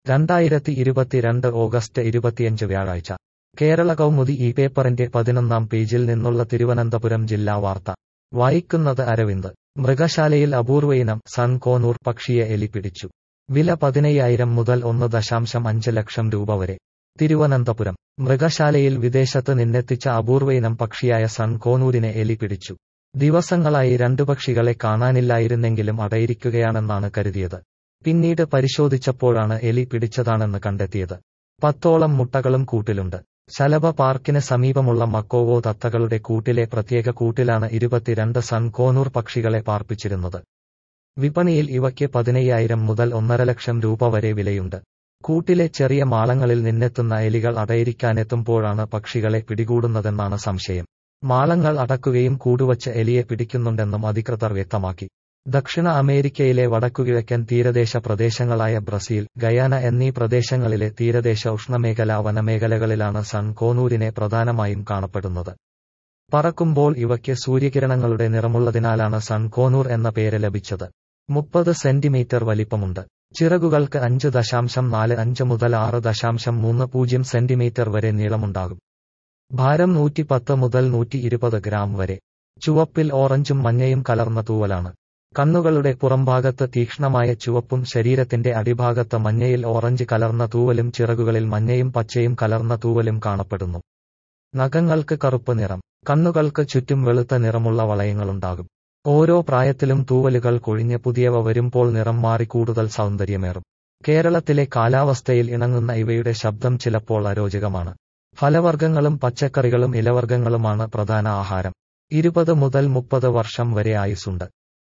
രണ്ടായിരത്തി ഇരുപത്തിരണ്ട് ഓഗസ്റ്റ് ഇരുപത്തിയഞ്ച് വ്യാഴാഴ്ച കേരള കൗമുദി ഈ പേപ്പറിന്റെ പതിനൊന്നാം പേജിൽ നിന്നുള്ള തിരുവനന്തപുരം ജില്ലാ വാർത്ത വായിക്കുന്നത് അരവിന്ദ് മൃഗശാലയിൽ അപൂർവയിനം സൺ കോനൂർ പക്ഷിയെ എലി പിടിച്ചു വില പതിനയ്യായിരം മുതൽ ഒന്ന് ദശാംശം അഞ്ച് ലക്ഷം രൂപ വരെ തിരുവനന്തപുരം മൃഗശാലയിൽ വിദേശത്ത് നിന്നെത്തിച്ച അപൂർവയിനം പക്ഷിയായ സൺ കോനൂരിനെ എലി പിടിച്ചു ദിവസങ്ങളായി രണ്ടു പക്ഷികളെ കാണാനില്ലായിരുന്നെങ്കിലും അടയിരിക്കുകയാണെന്നാണ് കരുതിയത് പിന്നീട് പരിശോധിച്ചപ്പോഴാണ് എലി പിടിച്ചതാണെന്ന് കണ്ടെത്തിയത് പത്തോളം മുട്ടകളും കൂട്ടിലുണ്ട് ശലഭ പാർക്കിന് സമീപമുള്ള മക്കോവോ തത്തകളുടെ കൂട്ടിലെ പ്രത്യേക കൂട്ടിലാണ് ഇരുപത്തിരണ്ട് സൺ കോനൂർ പക്ഷികളെ പാർപ്പിച്ചിരുന്നത് വിപണിയിൽ ഇവയ്ക്ക് പതിനയ്യായിരം മുതൽ ഒന്നര ലക്ഷം രൂപ വരെ വിലയുണ്ട് കൂട്ടിലെ ചെറിയ മാളങ്ങളിൽ നിന്നെത്തുന്ന എലികൾ അടയിരിക്കാനെത്തുമ്പോഴാണ് പക്ഷികളെ പിടികൂടുന്നതെന്നാണ് സംശയം മാളങ്ങൾ അടക്കുകയും കൂടുവച്ച് എലിയെ പിടിക്കുന്നുണ്ടെന്നും അധികൃതർ വ്യക്തമാക്കി ദക്ഷിണ അമേരിക്കയിലെ വടക്കുകിഴക്കൻ തീരദേശ പ്രദേശങ്ങളായ ബ്രസീൽ ഗയാന എന്നീ പ്രദേശങ്ങളിലെ തീരദേശ ഉഷ്ണമേഖലാ വനമേഖലകളിലാണ് സൺ കോനൂരിനെ പ്രധാനമായും കാണപ്പെടുന്നത് പറക്കുമ്പോൾ ഇവയ്ക്ക് സൂര്യകിരണങ്ങളുടെ നിറമുള്ളതിനാലാണ് സൺ കോനൂർ എന്ന പേര് ലഭിച്ചത് മുപ്പത് സെന്റിമീറ്റർ വലിപ്പമുണ്ട് ചിറകുകൾക്ക് അഞ്ച് ദശാംശം നാല് അഞ്ച് മുതൽ ആറ് ദശാംശം മൂന്ന് പൂജ്യം സെന്റിമീറ്റർ വരെ നീളമുണ്ടാകും ഭാരം നൂറ്റിപ്പത്ത് മുതൽ നൂറ്റി ഇരുപത് ഗ്രാം വരെ ചുവപ്പിൽ ഓറഞ്ചും മഞ്ഞയും കലർന്ന തൂവലാണ് കണ്ണുകളുടെ പുറംഭാഗത്ത് തീക്ഷ്ണമായ ചുവപ്പും ശരീരത്തിന്റെ അടിഭാഗത്ത് മഞ്ഞയിൽ ഓറഞ്ച് കലർന്ന തൂവലും ചിറകുകളിൽ മഞ്ഞയും പച്ചയും കലർന്ന തൂവലും കാണപ്പെടുന്നു നഖങ്ങൾക്ക് കറുപ്പ് നിറം കണ്ണുകൾക്ക് ചുറ്റും വെളുത്ത നിറമുള്ള വളയങ്ങളുണ്ടാകും ഓരോ പ്രായത്തിലും തൂവലുകൾ കൊഴിഞ്ഞ് പുതിയവ വരുമ്പോൾ നിറം മാറി കൂടുതൽ സൗന്ദര്യമേറും കേരളത്തിലെ കാലാവസ്ഥയിൽ ഇണങ്ങുന്ന ഇവയുടെ ശബ്ദം ചിലപ്പോൾ അരോചകമാണ് ഫലവർഗ്ഗങ്ങളും പച്ചക്കറികളും ഇലവർഗ്ഗങ്ങളുമാണ് പ്രധാന ആഹാരം ഇരുപത് മുതൽ മുപ്പത് വർഷം വരെ ആയുസുണ്ട്